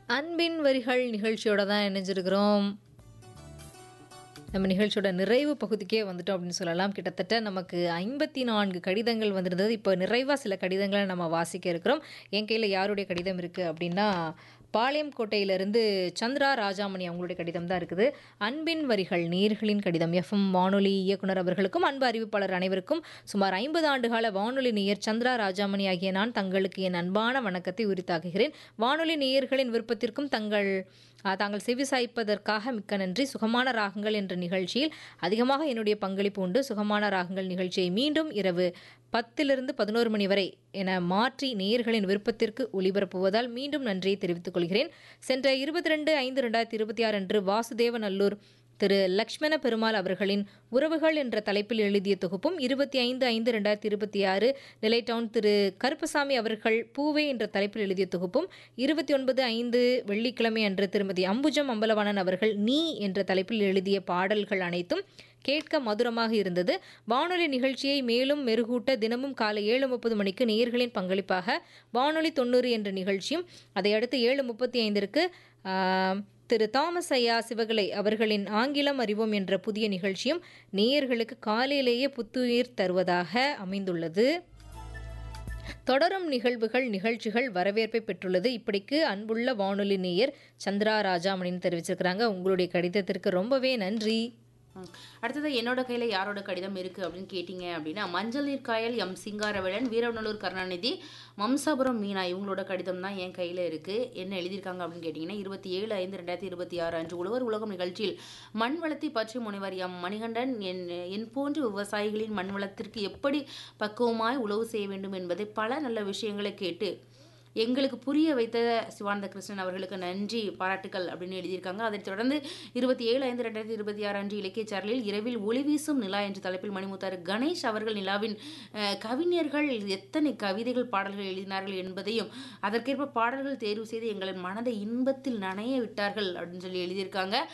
அன்பின் வரிகள் நிகழ்ச்சியோட தான் இணைஞ்சிருக்கிறோம் நம்ம நிகழ்ச்சியோட நிறைவு பகுதிக்கே வந்துட்டோம் அப்படின்னு சொல்லலாம் கிட்டத்தட்ட நமக்கு ஐம்பத்தி நான்கு கடிதங்கள் வந்திருந்தது இப்போ நிறைவாக சில கடிதங்களை நம்ம வாசிக்க இருக்கிறோம் என் கையில் யாருடைய கடிதம் இருக்குது அப்படின்னா பாளையம் கோட்டையிலிருந்து சந்திரா ராஜாமணி அவங்களுடைய கடிதம் தான் இருக்குது அன்பின் வரிகள் நேர்களின் கடிதம் எஃப்எம் வானொலி இயக்குனர் அவர்களுக்கும் அன்பு அறிவிப்பாளர் அனைவருக்கும் சுமார் ஐம்பது ஆண்டுகால வானொலி நேயர் சந்திரா ராஜாமணி ஆகிய நான் தங்களுக்கு என் அன்பான வணக்கத்தை உரித்தாக்குகிறேன் வானொலி நேயர்களின் விருப்பத்திற்கும் தங்கள் ஆஹ், தாங்கள் செவிசாய்ப்பதற்காக மிக்க நன்றி சுகமான ராகங்கள் என்ற நிகழ்ச்சியில் அதிகமாக என்னுடைய பங்களிப்பு உண்டு சுகமான ராகங்கள் நிகழ்ச்சியை மீண்டும் இரவு பத்திலிருந்து பதினோரு மணி வரை என மாற்றி நேயர்களின் விருப்பத்திற்கு ஒளிபரப்புவதால் மீண்டும் நன்றியை தெரிவித்துக் கொள்கிறேன் சென்ற இருபத்தி ரெண்டு ஐந்து ரெண்டாயிரத்தி இருபத்தி ஆறு அன்று வாசுதேவநல்லூர் திரு லக்ஷ்மண பெருமாள் அவர்களின் உறவுகள் என்ற தலைப்பில் எழுதிய தொகுப்பும் இருபத்தி ஐந்து ஐந்து ரெண்டாயிரத்தி இருபத்தி ஆறு நிலை டவுன் திரு கருப்பசாமி அவர்கள் பூவே என்ற தலைப்பில் எழுதிய தொகுப்பும் இருபத்தி ஒன்பது ஐந்து வெள்ளிக்கிழமை அன்று திருமதி அம்புஜம் அம்பலவாணன் அவர்கள் நீ என்ற தலைப்பில் எழுதிய பாடல்கள் அனைத்தும் கேட்க மதுரமாக இருந்தது வானொலி நிகழ்ச்சியை மேலும் மெருகூட்ட தினமும் காலை ஏழு முப்பது மணிக்கு நேயர்களின் பங்களிப்பாக வானொலி தொண்ணூறு என்ற நிகழ்ச்சியும் அதையடுத்து ஏழு முப்பத்தி ஐந்திற்கு ஆம், திரு தாமஸ் ஐயா சிவகலை அவர்களின் ஆங்கிலம் அறிவோம் என்ற புதிய நிகழ்ச்சியும் நேயர்களுக்கு காலையிலேயே புத்துயிர் தருவதாக அமைந்துள்ளது தொடரும் நிகழ்வுகள் நிகழ்ச்சிகள் வரவேற்பை பெற்றுள்ளது இப்படிக்கு அன்புள்ள வானொலி நேயர் சந்திரா ராஜாமணின்னு தெரிவிச்சிருக்கிறாங்க உங்களுடைய கடிதத்திற்கு ரொம்பவே நன்றி ம். அடுத்தது என்னோட கையில் யாரோட கடிதம் இருக்குது அப்படின்னு கேட்டிங்க அப்படின்னா Manjalneerkayal M Singaravelan Veeranallur Karunanidhi Mamsapuram Meena இவங்களோட கடிதம் தான் என் கையில் இருக்குது என்ன எழுதியிருக்காங்க அப்படின்னு கேட்டிங்கன்னா இருபத்தி ஏழு ஐந்து ரெண்டாயிரத்தி இருபத்தி ஆறு அன்று உழவர் உலகம் நிகழ்ச்சியில் மண் வளத்தை பற்றி முனைவர் எம் மணிகண்டன் என் என் போன்ற விவசாயிகளின் மண் வளத்திற்கு எப்படி பக்குவமாய் உழவு செய்ய வேண்டும் என்பதை பல நல்ல விஷயங்களை கேட்டு எங்களுக்கு புரிய வைத்த சிவானந்த கிருஷ்ணன் அவர்களுக்கு நன்றி பாராட்டுக்கள் அப்படின்னு எழுதியிருக்காங்க அதைத் தொடர்ந்து இருபத்தி ஏழு ஐந்து ரெண்டாயிரத்தி இருபத்தி ஆறு அன்று இலக்கிய சாரலில் இரவில் ஒளி வீசும் நிலா என்ற தலைப்பில் மணிமுத்தாறு கணேஷ் அவர்கள் நிலாவின் அஹ், கவிஞர்கள் எத்தனை கவிதைகள் பாடல்கள் எழுதினார்கள் என்பதையும் அதற்கேற்ப பாடல்கள் தேர்வு செய்து எங்களின் மனதை இன்பத்தில் நனைய விட்டார்கள் அப்படின்னு சொல்லி எழுதியிருக்காங்க